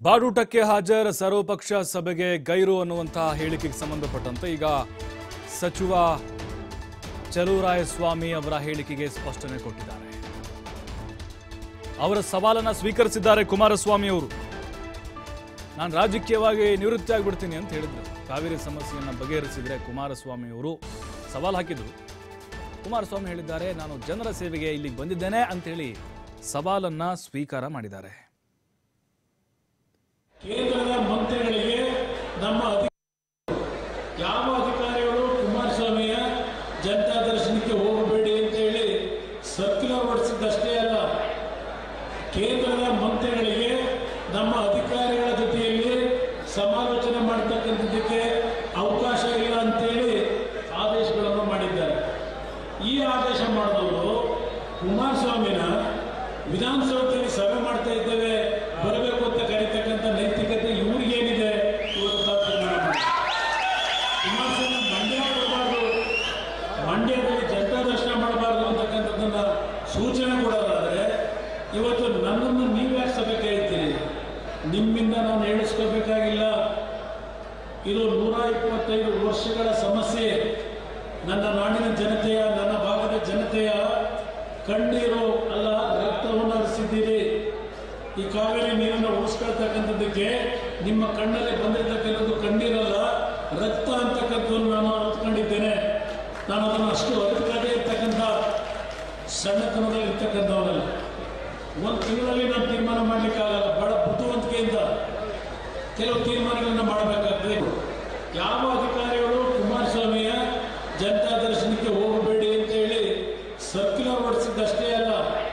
ಬಾಡೂಟಕ್ಕೆ ಹಾಜರ್ ಸರ್ವಪಕ್ಷ ಸಭೆಗೆ ಗೈರು ಅನ್ನುವಂತಹ ಹೇಳಿಕೆಗೆ ಸಂಬಂಧಪಟ್ಟಂತೆ ಈಗ ಸಚಿವ ಚಲುವರಾಯಸ್ವಾಮಿ ಅವರ ಹೇಳಿಕೆಗೆ ಸ್ಪಷ್ಟನೆ ಕೊಟ್ಟಿದ್ದಾರೆ ಅವರ ಸವಾಲನ್ನ ಸ್ವೀಕರಿಸಿದ್ದಾರೆ ಕುಮಾರಸ್ವಾಮಿ ಅವರು ನಾನು ರಾಜಕೀಯವಾಗಿ ನಿವೃತ್ತಿ ಆಗ್ಬಿಡ್ತೀನಿ ಅಂತ ಹೇಳಿದ್ರು ಕಾವೇರಿ ಸಮಸ್ಯೆಯನ್ನು ಬಗೆಹರಿಸಿದ್ರೆ ಕುಮಾರಸ್ವಾಮಿ ಅವರು ಸವಾಲು ಹಾಕಿದ್ರು ಕುಮಾರಸ್ವಾಮಿ ಹೇಳಿದ್ದಾರೆ ನಾನು ಜನರ ಸೇವೆಗೆ ಇಲ್ಲಿಗೆ ಬಂದಿದ್ದೇನೆ ಅಂತ ಹೇಳಿ ಸವಾಲನ್ನ ಸ್ವೀಕಾರ ಮಾಡಿದ್ದಾರೆ ಕೇಂದ್ರದ ಮಂತ್ರಿಗಳಿಗೆ ನಮ್ಮ ಅಧಿ- ಯಾವ ಅಧಿಕಾರಿಗಳು ಕುಮಾರಸ್ವಾಮಿಯ ಜನತಾ ದರ್ಶನಕ್ಕೆ ಹೋಗಬೇಡಿ ಅಂತ ಹೇಳಿ ಸರ್ಕ್ಯುಲರ್ ಹೊರಡಿಸಿದ್ದಷ್ಟೇ ಅಲ್ಲ ಕೇಂದ್ರದ ಮಂತ್ರಿಗಳಿಗೆ ನಮ್ಮ ಅಧಿಕಾರಿಗಳ ಜೊತೆಯಲ್ಲಿ ಸಮಾಲೋಚನೆ ಮಾಡತಕ್ಕಂಥದ್ದಕ್ಕೆ ಅವಕಾಶ ಇಲ್ಲ ಅಂತೇಳಿ ಆದೇಶಗಳನ್ನು ಮಾಡಿದ್ದಾರೆ ಈ ಆದೇಶ ಮಾಡಿದವರು ಕುಮಾರಸ್ವಾಮಿನ ವಿಧಾನಸೌಧದಲ್ಲಿ ಸಭೆ ಮಾಡ್ತಾ ಇದ್ದೇವೆ ಬರಬೇಕು ಅಂತ ಕರೀತಕ್ಕಂಥ ನೈತಿಕತೆ ಇವ್ರಿಗೇನಿದೆ ಇವತ್ತು ತಾವು ತೀರ್ಮಾನ ಮಾಡಿ ಕುಮಾರಸ್ವಾಮಿ ಮಂಡ್ಯ ಬರಬಾರ್ದು ಮಂಡ್ಯದಲ್ಲಿ ಜನತಾ ದರ್ಶನ ಮಾಡಬಾರ್ದು ಅಂತಕ್ಕಂಥದ್ದನ್ನ ಸೂಚನೆ ಕೊಡೋದಾದ್ರೆ ಇವತ್ತು ನನ್ನನ್ನು ನೀವು ಯಾಕೆ ಸಭೆ ಕರೀತೀರಿ ನಿಮ್ಮಿಂದ ನಾನು ಹೇಳಿಸ್ಕೋಬೇಕಾಗಿಲ್ಲ ಇದು ನೂರ ಇಪ್ಪತ್ತೈದು ವರ್ಷಗಳ ಸಮಸ್ಯೆ ನನ್ನ ನಾಡಿನ ಜನತೆಯ ನನ್ನ ಭಾಗದ ಜನತೆಯ ಕಣ್ಣೀರು ಅಲ್ಲ ರಕ್ತವನ್ನು ಹರಿಸಿದ್ದೀರಿ ಈ ಕಾವೇರಿ ನೀರನ್ನು ಉಳಿಸ್ಕೊಳ್ತಕ್ಕಂಥದ್ದಕ್ಕೆ ನಿಮ್ಮ ಕಣ್ಣಲ್ಲಿ ಬಂದಿರತಕ್ಕಂಥದ್ದು ಕಣ್ಣೀರಲ್ಲ ರಕ್ತ ಅಂತಕ್ಕಂಥದ್ದು ನಾನು ಅರ್ಥಕೊಂಡಿದ್ದೇನೆ ನಾನು ಅದನ್ನು ಅಷ್ಟು ಅರಿತುಕೊಳ್ಳದೆ ಇರ್ತಕ್ಕಂಥ ಸಣ್ಣತನದಲ್ಲಿ ಇರ್ತಕ್ಕಂಥವನಲ್ಲ ಒಂದು ತಿಂಗಳಲ್ಲಿ ನಾನು ತೀರ್ಮಾನ ಮಾಡಲಿಕ್ಕಾಗಲ್ಲ ಬಹಳ ಬುದ್ಧಿವಂತಿಕೆಯಿಂದ ಕೆಲವು ತೀರ್ಮಾನಗಳನ್ನು ಮಾಡಬೇಕಾಗ್ತದೆ ಯಾವ ಅಧಿಕಾರಿಗಳು ಕುಮಾರಸ್ವಾಮಿಯ ಜನತಾ ದರ್ಶನಕ್ಕೆ ಹೋಗಬೇಡಿ ಅಂತ ಹೇಳಿ ಸರ್ಕ್ಯುಲರ್ ಹೊರಡಿಸಿದ್ದಷ್ಟೇ ಅಲ್ಲ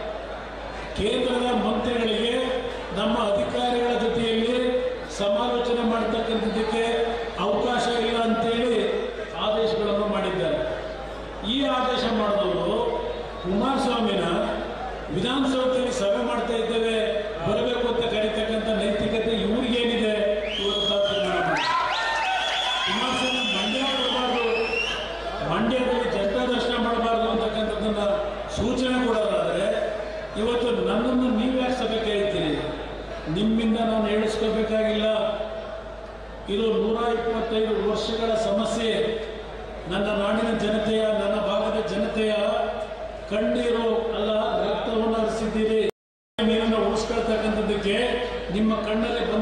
ಕೇಂದ್ರದ ಮಂತ್ರಿಗಳಿಗೆ ನಮ್ಮ ಅಧಿಕಾರಿಗಳ ಜೊತೆಯಲ್ಲಿ ಸಮಾಲೋಚನೆ ಮಾಡತಕ್ಕಂಥದ್ದಕ್ಕೆ ಅವಕಾಶ ಇಲ್ಲ ಅಂತೇಳಿ ಆದೇಶಗಳನ್ನು ಮಾಡಿದ್ದಾರೆ ಈ ಆದೇಶ ಮಾಡಿದವರು ಕುಮಾರಸ್ವಾಮಿನ ವಿಧಾನಸೌಧದಲ್ಲಿ ಸಭೆ ಮಾಡ್ತಾ ಇದ್ದೇವೆ ಬರಬೇಕು ಅಂತ ಕರೀತಕ್ಕಂಥ ನೈತಿಕತೆ ಇವ್ರಿಗೇನಿದೆ ಇವತ್ತು ತಾವು ತೀರ್ಮಾನ ಮಾಡಿ ಕುಮಾರಸ್ವಾಮಿ ಮಂಡ್ಯ ಬರಬಾರ್ದು ಮಂಡ್ಯದಲ್ಲಿ ಜನತಾ ದರ್ಶನ ಮಾಡಬಾರ್ದು ಅಂತಕ್ಕಂಥದ್ದನ್ನ ಸೂಚನೆ ಕೊಡೋದಾದ್ರೆ ಇವತ್ತು ನನ್ನನ್ನು ನೀವು ಯಾಕೆ ಸಭೆ ಕರೀತೀರಿ ನಿಮ್ಮಿಂದ ನಾನು ಹೇಳಿಸ್ಕೋಬೇಕಾಗಿಲ್ಲ ಇದು ನೂರ ಇಪ್ಪತ್ತೈದು ವರ್ಷಗಳ ಸಮಸ್ಯೆ ನನ್ನ ನಾಡಿನ ಜನತೆಯ ನನ್ನ ಭಾಗದ ಜನತೆಯ ಕಣ್ಣೀರು ಅಲ್ಲ ರಕ್ತವನ್ನು ಹರಿಸಿದ್ದೀರಿ ನೀರನ್ನು ಉಳಿಸ್ಕೊಳ್ತಕ್ಕಂಥದ್ದಕ್ಕೆ ನಿಮ್ಮ ಕಣ್ಣಲ್ಲಿ ಬಂದ